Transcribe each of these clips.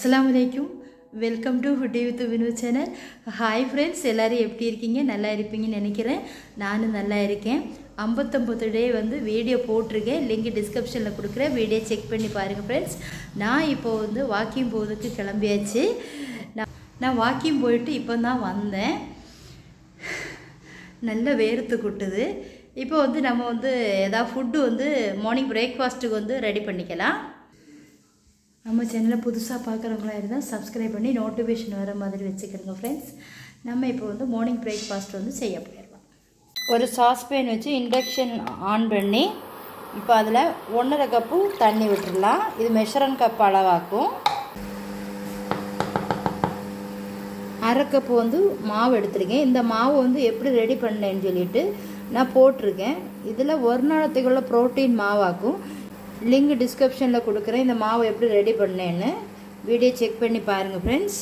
அஸ்ஸலாமு அலைக்கும் welcome to Hutti with Vinu channel hi friends எல்லோரும் எப்படி இருக்கீங்க நல்லா இருப்பீங்கன்னு நினைக்கிறேன் நானும் நல்லா இருக்கேன் ஐம்பத்தொம்பது டே வந்து வீடியோ போட்டிருக்கேன் லிங்க் டிஸ்கிரிப்ஷனில் கொடுக்குறேன் வீடியோ செக் பண்ணி பாருங்கள் ஃப்ரெண்ட்ஸ் நான் இப்போ வந்து வாக்கிங் போகிறதுக்கு கிளம்பியாச்சு நான் நான் வாக்கிங் போயிட்டு இப்போ தான் வந்தேன் நல்ல வேர்த்து கொட்டுது இப்போ வந்து நம்ம வந்து ஏதாவது ஃபுட்டு வந்து மார்னிங் பிரேக்ஃபாஸ்ட்டுக்கு வந்து ரெடி பண்ணிக்கலாம் நம்ம சேனலை புதுசாக பார்க்குறவங்களா இருந்தால் சப்ஸ்கிரைப் பண்ணி நோட்டிஃபிகேஷன் வர மாதிரி வச்சுக்கிறோங்க ஃப்ரெண்ட்ஸ் நம்ம இப்போ வந்து மார்னிங் பிரேக்ஃபாஸ்ட் வந்து செய்ய போயிடலாம் ஒரு சாஸ்பேன் வச்சு இண்டக்ஷன் ஆன் பண்ணி இப்போ அதில் ஒன்றரை கப்பு தண்ணி விட்டுடலாம் இது மெஷரன் கப் அளவாக்கும் அரை கப்பு வந்து மாவு எடுத்திருக்கேன் இந்த மாவு வந்து எப்படி ரெடி பண்ணேன்னு சொல்லிட்டு நான் போட்டிருக்கேன் இதில் ஒரு நாளத்துக்குள்ள ப்ரோட்டீன் மாவாக்கும் லிங்க் டிஸ்கிரிப்ஷனில் கொடுக்குறேன் இந்த மாவு எப்படி ரெடி பண்ணேன்னு வீடியோ செக் பண்ணி பாருங்கள் ஃப்ரெண்ட்ஸ்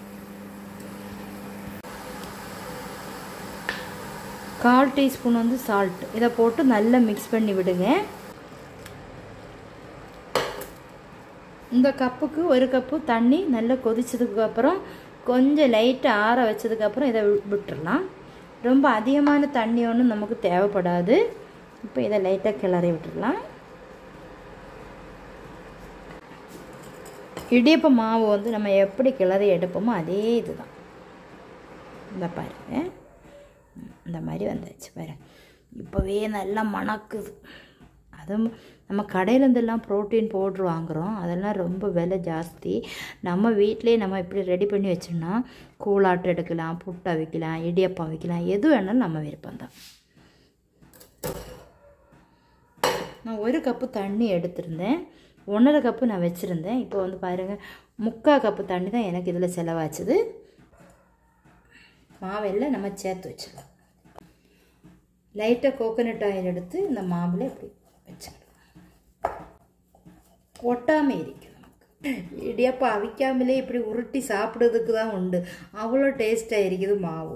கால் டீஸ்பூன் வந்து சால்ட் இதை போட்டு நல்லா மிக்ஸ் பண்ணி விடுங்க இந்த கப்புக்கு ஒரு கப்பு தண்ணி நல்லா கொதிச்சதுக்கு அப்புறம் கொஞ்சம் லைட்டாக ஆற வச்சதுக்கப்புறம் இதை விட்டுடலாம் ரொம்ப அதிகமான தண்ணி ஒன்றும் நமக்கு தேவைப்படாது இப்போ இதை லைட்டாக கிளறி விட்டுடலாம் இடியப்ப மாவு வந்து நம்ம எப்படி கிளறி எடுப்போமோ அதே இதுதான் இந்த பாருங்க இந்த மாதிரி வந்தாச்சு பாரு இப்போவே நல்லா மணக்குது அதுவும் நம்ம கடையிலேருந்தெல்லாம் ப்ரோட்டீன் பவுட்ரு வாங்குகிறோம் அதெல்லாம் ரொம்ப விலை ஜாஸ்தி நம்ம வீட்டிலே நம்ம இப்படி ரெடி பண்ணி வச்சோம்னா கூழாட்டம் எடுக்கலாம் புட்டை வைக்கலாம் இடியப்பம் வைக்கலாம் எது வேணாலும் நம்ம விருப்பம் தான் நான் ஒரு கப்பு தண்ணி எடுத்திருந்தேன் ஒன்றரை கப்பு நான் வச்சுருந்தேன் இப்போ வந்து பாருங்கள் முக்கால் கப்பு தண்ணி தான் எனக்கு இதில் செலவாச்சுது மாவெல்லாம் நம்ம சேர்த்து வச்சிடலாம் லைட்டாக கோகோனட் ஆயில் எடுத்து இந்த மாவில் இப்படி வச்சிடலாம் ஒட்டாமல் இருக்கும் நமக்கு இடியப்பா அவிக்காமலே இப்படி உருட்டி சாப்பிட்றதுக்கு தான் உண்டு அவ்வளோ டேஸ்ட்டாக இருக்குது மாவு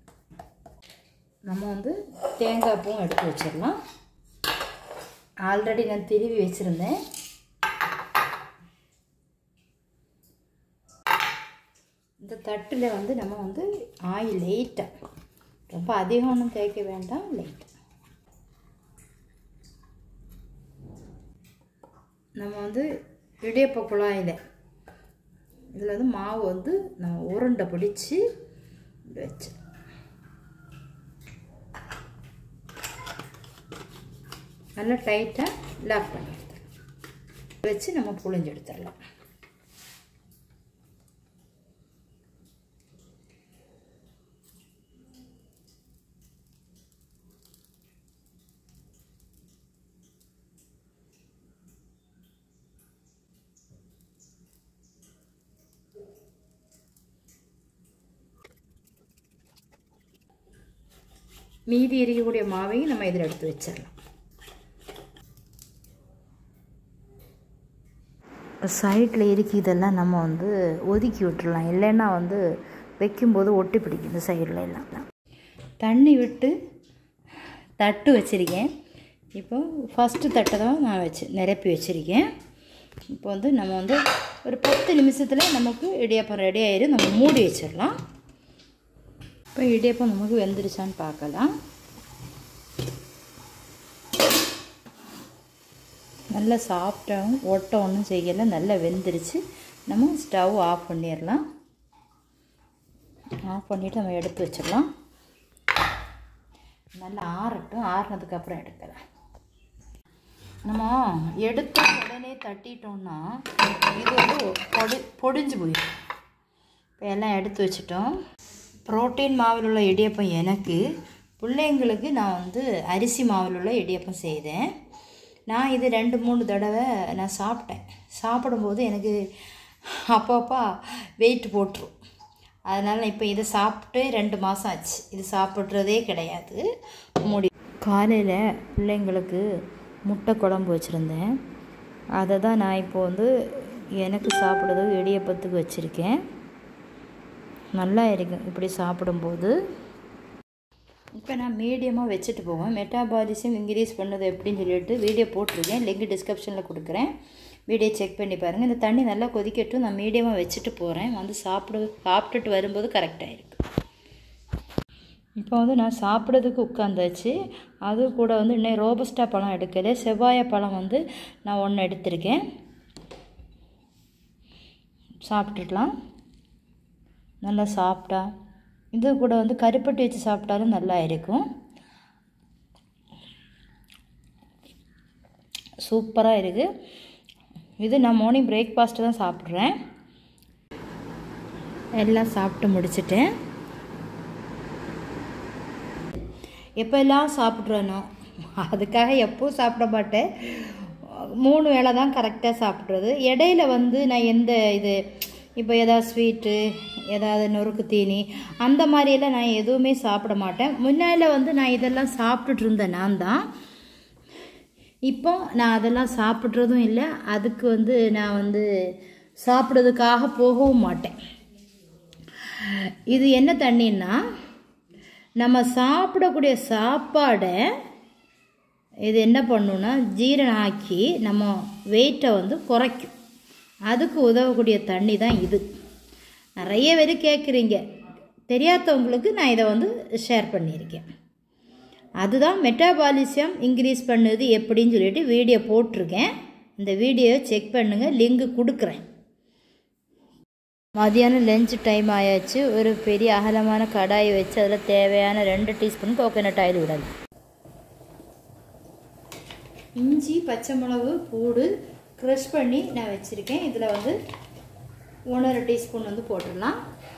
நம்ம வந்து தேங்காய் பூவும் எடுத்து வச்சிடலாம் ஆல்ரெடி நான் திருவி வச்சுருந்தேன் இந்த தட்டில் வந்து நம்ம வந்து ஆயில் லைட்டாக ரொம்ப அதிகம் ஒன்றும் தேய்க்க வேண்டாம் லைட்டாக நம்ம வந்து இடியப்ப குழாயில் இதில் வந்து மாவு வந்து நம்ம உருண்டை பிடிச்சி வச்சு நல்லா டைட்டாக லாக் பண்ணி எடுத்துடலாம் வச்சு நம்ம புழிஞ்சு எடுத்துடலாம் மீதி இருக்கக்கூடிய மாவையும் நம்ம இதில் எடுத்து வச்சிடலாம் சைடில் இருக்கு இதெல்லாம் நம்ம வந்து ஒதுக்கி விட்டுடலாம் இல்லைன்னா வந்து வைக்கும்போது ஒட்டி பிடிக்கும் இந்த சைடில் எல்லாம் தண்ணி விட்டு தட்டு வச்சுருக்கேன் இப்போ ஃபஸ்ட்டு தட்டை தான் நான் வச்சு நிரப்பி வச்சுருக்கேன் இப்போ வந்து நம்ம வந்து ஒரு பத்து நிமிஷத்தில் நமக்கு இடியாப்பம் ரெடி ஆயிடும் நம்ம மூடி வச்சிடலாம் இப்போ இடியப்பம் நமக்கு வெந்துருச்சான்னு பார்க்கலாம் நல்லா சாப்பிட்டோம் ஒட்ட ஒன்றும் செய்யலை நல்லா வெந்துருச்சு நம்ம ஸ்டவ் ஆஃப் பண்ணிடலாம் ஆஃப் பண்ணிவிட்டு நம்ம எடுத்து வச்சிடலாம் நல்லா ஆறட்டும் ஆறுனதுக்கப்புறம் எடுக்கலாம் நம்ம எடுத்த உடனே தட்டிட்டோம்னா இது வந்து பொடி பொடிஞ்சு போயிடும் இப்போ எல்லாம் எடுத்து வச்சிட்டோம் புரோட்டீன் மாவில் உள்ள இடியப்பம் எனக்கு பிள்ளைங்களுக்கு நான் வந்து அரிசி மாவில் உள்ள இடியப்பம் செய்தேன் நான் இது ரெண்டு மூணு தடவை நான் சாப்பிட்டேன் சாப்பிடும்போது எனக்கு அப்பப்போ வெயிட் போட்டுரும் அதனால் இப்போ இதை சாப்பிட்டு ரெண்டு மாதம் ஆச்சு இது சாப்பிட்றதே கிடையாது முடி காலையில் பிள்ளைங்களுக்கு முட்டை குழம்பு வச்சுருந்தேன் அதை தான் நான் இப்போ வந்து எனக்கு சாப்பிட்றது இடியப்பத்துக்கு வச்சுருக்கேன் நல்லா இருக்கும் இப்படி சாப்பிடும்போது இப்போ நான் மீடியமாக வச்சுட்டு போவேன் மெட்டாபாலிசம் இன்க்ரீஸ் பண்ணது எப்படின்னு சொல்லிட்டு வீடியோ போட்டிருக்கேன் லிங்க் டிஸ்கிரிப்ஷனில் கொடுக்குறேன் வீடியோ செக் பண்ணி பாருங்கள் இந்த தண்ணி நல்லா கொதிக்கட்டும் நான் மீடியமாக வச்சுட்டு போகிறேன் வந்து சாப்பிட சாப்பிட்டுட்டு வரும்போது கரெக்டாக இருக்கு இப்போ வந்து நான் சாப்பிட்றதுக்கு உட்காந்தாச்சு அது கூட வந்து இன்னும் ரோபஸ்டா பழம் எடுக்கல செவ்வாழை பழம் வந்து நான் ஒன்று எடுத்திருக்கேன் சாப்பிட்டுக்கலாம் நல்லா சாப்பிட்டா இது கூட வந்து கருப்பட்டி வச்சு சாப்பிட்டாலும் நல்லா இருக்கும் சூப்பராக இருக்குது இது நான் மார்னிங் பிரேக்ஃபாஸ்ட்டு தான் சாப்பிட்றேன் எல்லாம் சாப்பிட்டு முடிச்சிட்டேன் எப்போல்லாம் சாப்பிட்றேனோ அதுக்காக எப்போவும் சாப்பிட மாட்டேன் மூணு வேளை தான் கரெக்டாக சாப்பிட்றது இடையில வந்து நான் எந்த இது இப்போ ஏதாவது ஸ்வீட்டு ஏதாவது நொறுக்கு தீனி அந்த மாதிரியெல்லாம் நான் எதுவுமே சாப்பிட மாட்டேன் முன்னால் வந்து நான் இதெல்லாம் சாப்பிட்டுட்டு இருந்தேன் நான் தான் இப்போ நான் அதெல்லாம் சாப்பிட்றதும் இல்லை அதுக்கு வந்து நான் வந்து சாப்பிட்றதுக்காக போகவும் மாட்டேன் இது என்ன தண்ணின்னா நம்ம சாப்பிடக்கூடிய சாப்பாடை இது என்ன பண்ணுன்னா ஜீரணம் ஆக்கி நம்ம வெயிட்டை வந்து குறைக்கும் அதுக்கு உதவக்கூடிய தண்ணி தான் இது நிறைய பேர் கேட்குறீங்க தெரியாதவங்களுக்கு நான் இதை வந்து ஷேர் பண்ணியிருக்கேன் அதுதான் மெட்டாபாலிசம் இன்க்ரீஸ் பண்ணுது எப்படின்னு சொல்லிட்டு வீடியோ போட்டிருக்கேன் இந்த வீடியோ செக் பண்ணுங்கள் லிங்க் கொடுக்குறேன் மதியானம் லஞ்ச் டைம் ஆயாச்சு ஒரு பெரிய அகலமான கடாயை வச்சு அதில் தேவையான ரெண்டு டீஸ்பூன் கோகோனட் ஆயில் விடலாம் இஞ்சி பச்சை மிளகு பூடு க்ரஷ் பண்ணி நான் வச்சுருக்கேன் இதில் வந்து ஒன்றரை டீஸ்பூன் வந்து போட்டுடலாம்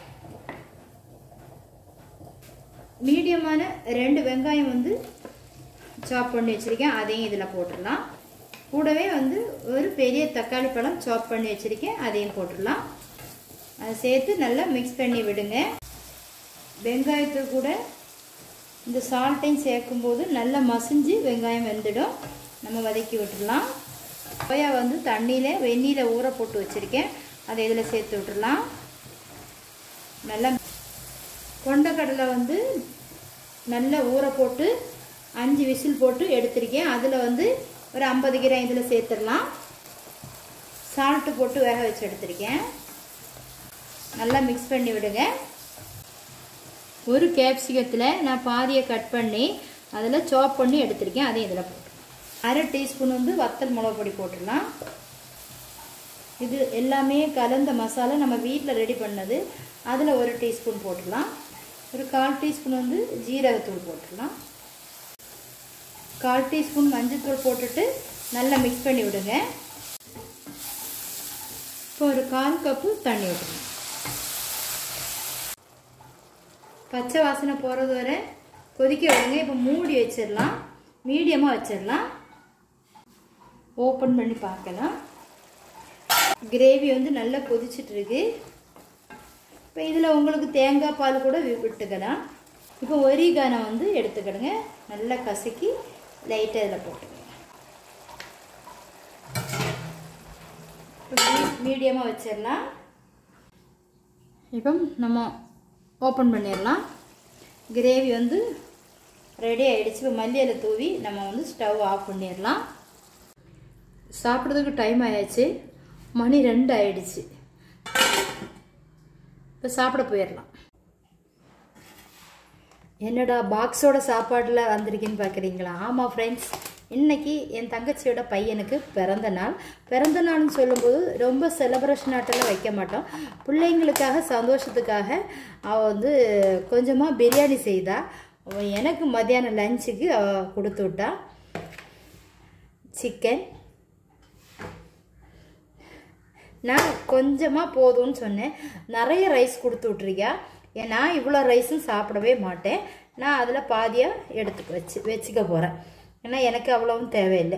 மீடியமான ரெண்டு வெங்காயம் வந்து சாப் பண்ணி வச்சுருக்கேன் அதையும் இதில் போட்டுடலாம் கூடவே வந்து ஒரு பெரிய தக்காளி பழம் சாப் பண்ணி வச்சுருக்கேன் அதையும் போட்டுடலாம் அதை சேர்த்து நல்லா மிக்ஸ் பண்ணி விடுங்க வெங்காயத்து கூட இந்த சால்ட்டையும் சேர்க்கும்போது நல்லா மசிஞ்சு வெங்காயம் வெந்துடும் நம்ம வதக்கி விட்டுடலாம் சோயா வந்து தண்ணியில் வெந்நீரில் ஊற போட்டு வச்சுருக்கேன் அதை இதில் சேர்த்து விட்டுடலாம் நல்லா கொண்டக்கடலை வந்து நல்லா ஊற போட்டு அஞ்சு விசில் போட்டு எடுத்திருக்கேன் அதில் வந்து ஒரு ஐம்பது கிராம் இதில் சேர்த்துடலாம் சால்ட்டு போட்டு வேக வச்சு எடுத்திருக்கேன் நல்லா மிக்ஸ் பண்ணி விடுங்க ஒரு கேப்சிகத்தில் நான் பாதியை கட் பண்ணி அதில் சாப் பண்ணி எடுத்திருக்கேன் அதையும் இதில் போட்டு அரை டீஸ்பூன் வந்து வத்தல் மிளகு பொடி போட்டுடலாம் இது எல்லாமே கலந்த மசாலா நம்ம வீட்டில் ரெடி பண்ணது அதில் ஒரு டீஸ்பூன் போட்டுடலாம் ஒரு கால் டீஸ்பூன் வந்து ஜீரகத்தூள் போட்டுடலாம் கால் டீஸ்பூன் மஞ்சள்தூள் போட்டுட்டு நல்லா மிக்ஸ் பண்ணி விடுங்க இப்போ ஒரு கால் கப்பு தண்ணி விட்டுருங்க பச்சை வாசனை போகிறது வரை கொதிக்க விடுங்க இப்போ மூடி வச்சிடலாம் மீடியமாக வச்சிடலாம் ஓப்பன் பண்ணி பார்க்கலாம் கிரேவி வந்து நல்லா கொதிச்சிட்டு இருக்கு இப்போ இதில் உங்களுக்கு தேங்காய் பால் கூட விட்டுக்கலாம் இப்போ ஒரிகானை வந்து எடுத்துக்கிடுங்க நல்லா கசக்கி லைட்டாக இதில் போட்டுக்கோங்க மீடியமாக வச்சிடலாம் இப்போ நம்ம ஓப்பன் பண்ணிடலாம் கிரேவி வந்து ரெடி ஆகிடுச்சு இப்போ மல்லியில் தூவி நம்ம வந்து ஸ்டவ் ஆஃப் பண்ணிடலாம் சாப்பிட்றதுக்கு டைம் ஆயாச்சு மணி ரெண்டு ஆயிடுச்சு இப்போ சாப்பிட போயிடலாம் என்னடா பாக்ஸோட சாப்பாடில் வந்திருக்கேன்னு பார்க்குறீங்களா ஆமாம் ஃப்ரெண்ட்ஸ் இன்னைக்கு என் தங்கச்சியோட பையனுக்கு பிறந்த நாள் பிறந்த நாள்னு சொல்லும்போது ரொம்ப செலப்ரேஷன் ஆட்டெல்லாம் வைக்க மாட்டோம் பிள்ளைங்களுக்காக சந்தோஷத்துக்காக அவள் வந்து கொஞ்சமாக பிரியாணி செய்தா அவள் எனக்கு மத்தியானம் லஞ்சுக்கு அவள் கொடுத்து விட்டா சிக்கன் நான் கொஞ்சமாக போதும்னு சொன்னேன் நிறைய ரைஸ் கொடுத்து விட்ருக்கியா ஏன்னா இவ்வளோ ரைஸும் சாப்பிடவே மாட்டேன் நான் அதில் பாதியாக எடுத்துக்க வச்சு வச்சுக்க போகிறேன் ஏன்னா எனக்கு அவ்வளவும் தேவையில்லை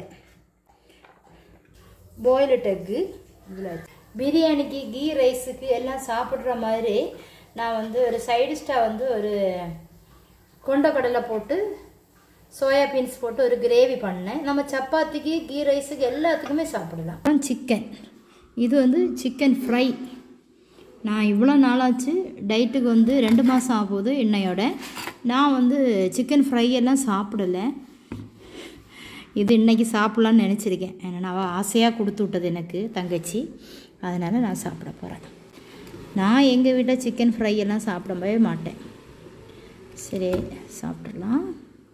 பாயில்டு எக்கு இதில் பிரியாணிக்கு கீ ரைஸுக்கு எல்லாம் சாப்பிட்ற மாதிரி நான் வந்து ஒரு சைடிஷ்டாக வந்து ஒரு கொண்டக்கடலை போட்டு சோயா பீன்ஸ் போட்டு ஒரு கிரேவி பண்ணேன் நம்ம சப்பாத்திக்கு கீ ரைஸுக்கு எல்லாத்துக்குமே சாப்பிடலாம் சிக்கன் இது வந்து சிக்கன் ஃப்ரை நான் இவ்வளோ நாளாச்சு டயட்டுக்கு வந்து ரெண்டு மாதம் ஆகுது இன்னையோட நான் வந்து சிக்கன் ஃப்ரை எல்லாம் சாப்பிடலை இது இன்னைக்கு சாப்பிட்லான்னு நினச்சிருக்கேன் ஏன்னா அவள் ஆசையாக கொடுத்து விட்டது எனக்கு தங்கச்சி அதனால் நான் சாப்பிட போகிறேன் நான் எங்கள் வீட்டில் சிக்கன் ஃப்ரை எல்லாம் சாப்பிடவே மாட்டேன் சரி சாப்பிட்றலாம்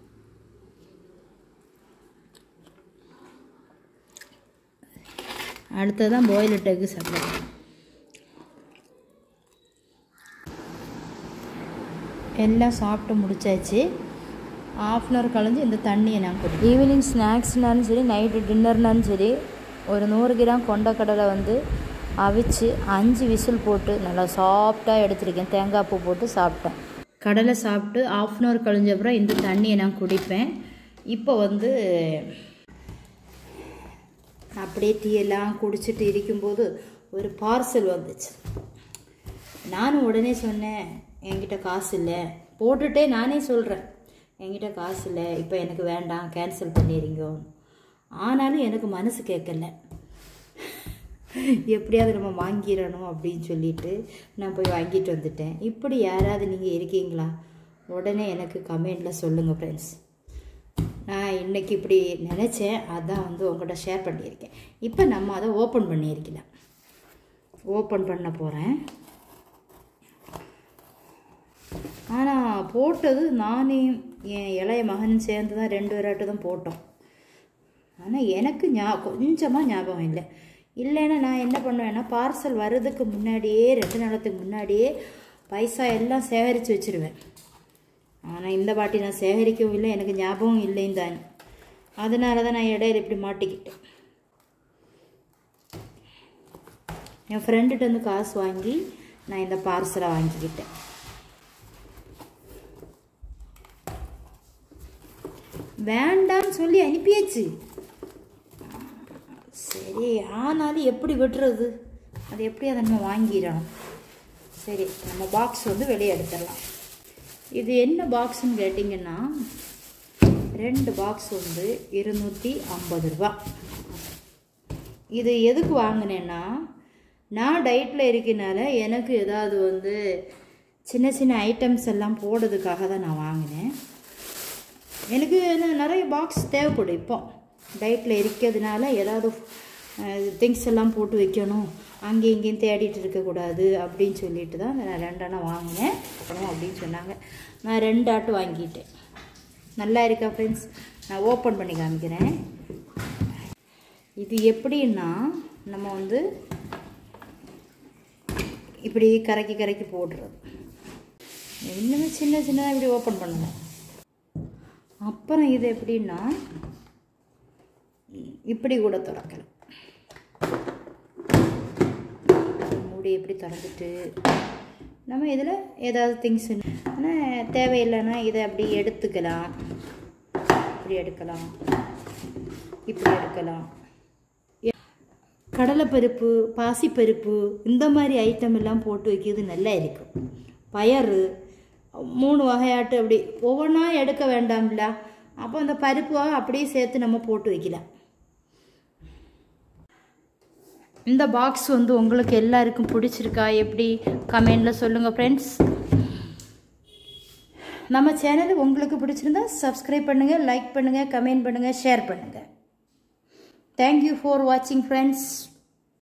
அடுத்ததான் பாயில் எக்கு சாப்பிடுவேன் எல்லாம் சாப்பிட்டு முடிச்சாச்சு ஆஃப் அன் ஹவர் கழிஞ்சு இந்த தண்ணியை நான் குடி ஈவினிங் ஸ்நாக்ஸ்னாலும் சரி நைட்டு டின்னர்னாலும் சரி ஒரு நூறு கிராம் கொண்டக்கடலை வந்து அவிச்சு அஞ்சு விசில் போட்டு நல்லா சாஃப்டாக எடுத்திருக்கேன் தேங்காய் பூ போட்டு சாப்பிட்டேன் கடலை சாப்பிட்டு ஆஃப் அன் ஹவர் கழிஞ்ச அப்புறம் இந்த தண்ணியை நான் குடிப்பேன் இப்போ வந்து அப்படியே டீ எல்லாம் குடிச்சிட்டு இருக்கும்போது ஒரு பார்சல் வந்துச்சு நானும் உடனே சொன்னேன் என்கிட்ட காசு இல்லை போட்டுட்டே நானே சொல்கிறேன் என்கிட்ட காசு இல்லை இப்போ எனக்கு வேண்டாம் கேன்சல் பண்ணிடுங்க ஆனாலும் எனக்கு மனசு கேட்கல எப்படியாவது நம்ம வாங்கிடணும் அப்படின்னு சொல்லிட்டு நான் போய் வாங்கிட்டு வந்துட்டேன் இப்படி யாராவது நீங்கள் இருக்கீங்களா உடனே எனக்கு கமெண்டில் சொல்லுங்கள் ஃப்ரெண்ட்ஸ் நான் இன்னைக்கு இப்படி நினச்சேன் அதான் வந்து உங்கள்கிட்ட ஷேர் பண்ணியிருக்கேன் இப்போ நம்ம அதை ஓப்பன் பண்ணியிருக்கலாம் ஓப்பன் பண்ண போகிறேன் ஆனால் போட்டது நானே என் இளைய மகன் சேர்ந்து தான் ரெண்டு பேராட்டு தான் போட்டோம் ஆனால் எனக்கு ஞா கொஞ்சமாக ஞாபகம் இல்லை இல்லைன்னா நான் என்ன பண்ணுவேன்னா பார்சல் வர்றதுக்கு முன்னாடியே ரெண்டு நாளத்துக்கு முன்னாடியே பைசா எல்லாம் சேகரித்து வச்சுருவேன் ஆனால் இந்த வாட்டி நான் சேகரிக்கவும் இல்லை எனக்கு ஞாபகம் இல்லைன்னு தான் அதனால தான் நான் இடையில இப்படி மாட்டிக்கிட்டேன் என் ஃப்ரெண்டுகிட்ட வந்து காசு வாங்கி நான் இந்த பார்சலை வாங்கிக்கிட்டேன் வேண்டான்னு சொல்லி அனுப்பியாச்சு சரி ஆனாலும் எப்படி விட்டுறது அது எப்படி அதை நம்ம வாங்கிடணும் சரி நம்ம பாக்ஸ் வந்து வெளியே எடுத்துடலாம் இது என்ன பாக்ஸ்னு கேட்டிங்கன்னா ரெண்டு பாக்ஸ் வந்து இருநூற்றி ஐம்பது ரூபா இது எதுக்கு வாங்கினேன்னா நான் டயட்டில் இருக்கனால எனக்கு ஏதாவது வந்து சின்ன சின்ன ஐட்டம்ஸ் எல்லாம் போடுறதுக்காக தான் நான் வாங்கினேன் எனக்கு என்ன நிறைய பாக்ஸ் தேவைப்படும் இப்போ டயட்டில் இருக்கிறதுனால ஏதாவது திங்ஸ் எல்லாம் போட்டு வைக்கணும் அங்கேயும் இங்கேயும் தேடிட்டு இருக்கக்கூடாது அப்படின்னு சொல்லிட்டு தான் நான் ரெண்டெண்ணம் வாங்கினேன் அப்புறம் அப்படின்னு சொன்னாங்க நான் ரெண்டு ஆட்டு வாங்கிட்டேன் நல்லா இருக்கா ஃப்ரெண்ட்ஸ் நான் ஓப்பன் பண்ணி காமிக்கிறேன் இது எப்படின்னா நம்ம வந்து இப்படி கரைக்கி கரைக்கி போடுறது இன்னுமே சின்ன சின்னதாக இப்படி ஓப்பன் பண்ணுவேன் அப்புறம் இது எப்படின்னா இப்படி கூட திறக்கலாம் மூடி எப்படி திறந்துட்டு நம்ம இதில் ஏதாவது திங்ஸ் ஆனால் தேவையில்லைன்னா இதை அப்படி எடுத்துக்கலாம் இப்படி எடுக்கலாம் இப்படி எடுக்கலாம் கடலைப்பருப்பு பாசிப்பருப்பு இந்த மாதிரி ஐட்டம் எல்லாம் போட்டு வைக்கிறது நல்லா இருக்கும் பயறு மூணு வகையாட்டு அப்படி ஒவ்வொன்றா எடுக்க வேண்டாம்ல அப்போ அந்த பருப்பு அப்படியே சேர்த்து நம்ம போட்டு வைக்கலாம் இந்த பாக்ஸ் வந்து உங்களுக்கு எல்லாருக்கும் பிடிச்சிருக்கா எப்படி கமெண்டில் சொல்லுங்கள் ஃப்ரெண்ட்ஸ் நம்ம சேனல் உங்களுக்கு பிடிச்சிருந்தா சப்ஸ்கிரைப் பண்ணுங்கள் லைக் பண்ணுங்கள் கமெண்ட் பண்ணுங்கள் ஷேர் பண்ணுங்கள் தேங்க்யூ ஃபார் வாட்சிங் ஃப்ரெண்ட்ஸ்